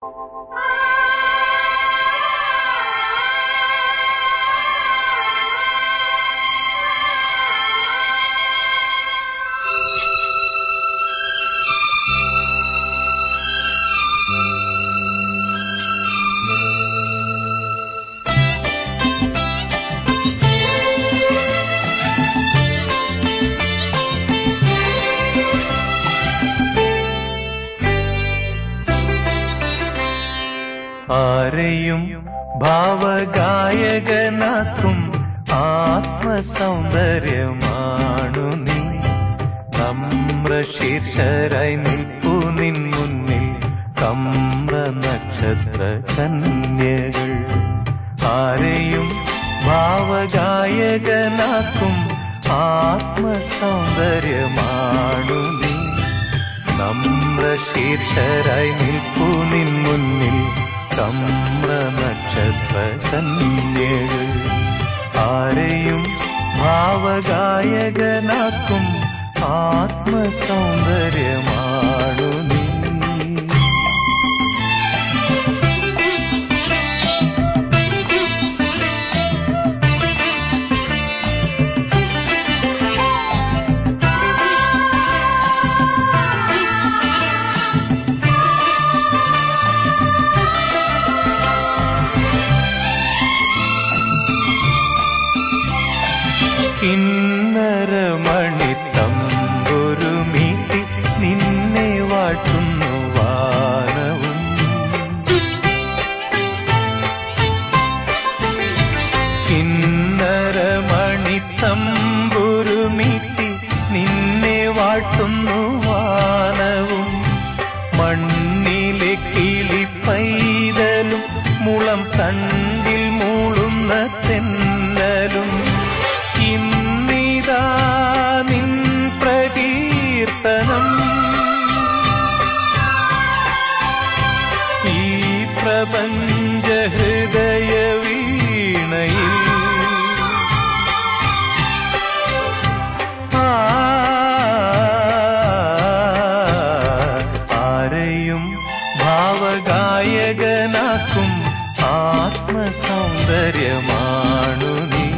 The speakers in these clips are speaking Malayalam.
ആരെയും ഭാവഗായകനാക്കും ആത്മസൗന്ദര്യമാണു നീ നമ്ര ശീർഷരായി നിൽപ്പു നിൻ മുന്നിൽ കമ്ര നക്ഷത്ര കന്യകൾ ആരെയും ഭാവഗായകനാക്കും ആത്മസൗന്ദര്യമാണു നീ നമ്ര ശീർഷരായി നിൽപ്പു നിൻ മുന്നിൽ കമ്ര നക്ഷത്ര കന്യകൾ ആരെയും ഭാവഗായകനാക്കും ആത്മസൗന്ദര്യമാണു നീ കിന്നരമണി തമ്പൊരു മീട്ടി നിന്നെ വാട്ടുന്നു വാനവും കിന്നരമണി തമ്പൊരു മീട്ടി നിന്നെ വാട്ടുന്നു വാനവും മണ്ണിലെ കിളി പൈതലും മുളം തണ്ടിൽ മൂളുന്ന തെന്നലും ഇന്നിതാ നിൻ പ്രകീർത്തനം ഈ പ്രപഞ്ച ഹൃദയ വീണയിൽ ആ, ആരെയും ഭാവഗായകനാക്കും ആത്മസൗന്ദര്യമാണു നീ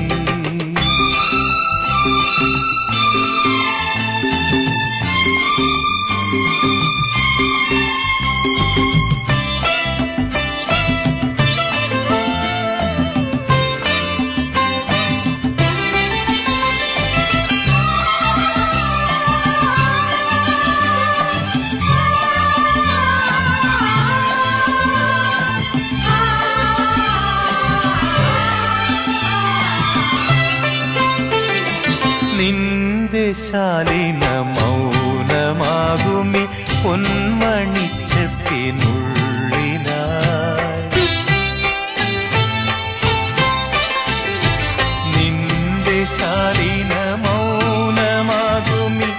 നിന്റെ ശാലിന മൗനമാകുമി പൊന്മണിച്ചപ്പിനുള്ളിലായി നിന്റെ ശാലിന മൗനമാകുമി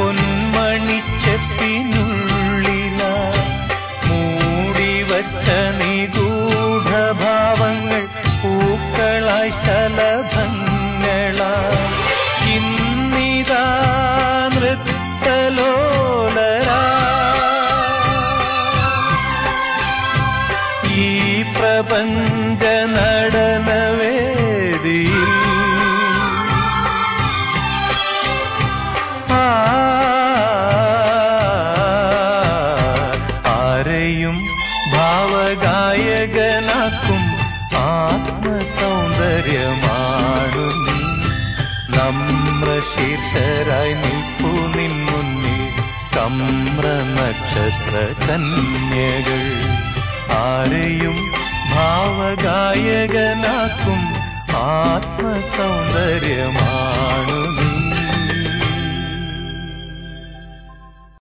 പൊന്മണിച്ചപ്പിനുള്ളിലായി മൂടിവച്ച നിഗൂഢഭാവങ്ങൾ പൂക്കളായി ശലഭങ്ങളായി ഇന്നിതാ നൃത്തലോലരാ ഈ പ്രപഞ്ച നടനവേദിയിൽ ആ, ആരെയും ഭാവഗായകനാക്കും ആത്മസൗന്ദര്യമാണു നീ നമ്ര ശീർഷരായി നിൽപ്പു നിൻ മുന്നിൽ കമ്ര നക്ഷത്ര കന്യകൾ ആരെയും ഭാവഗായകനാക്കും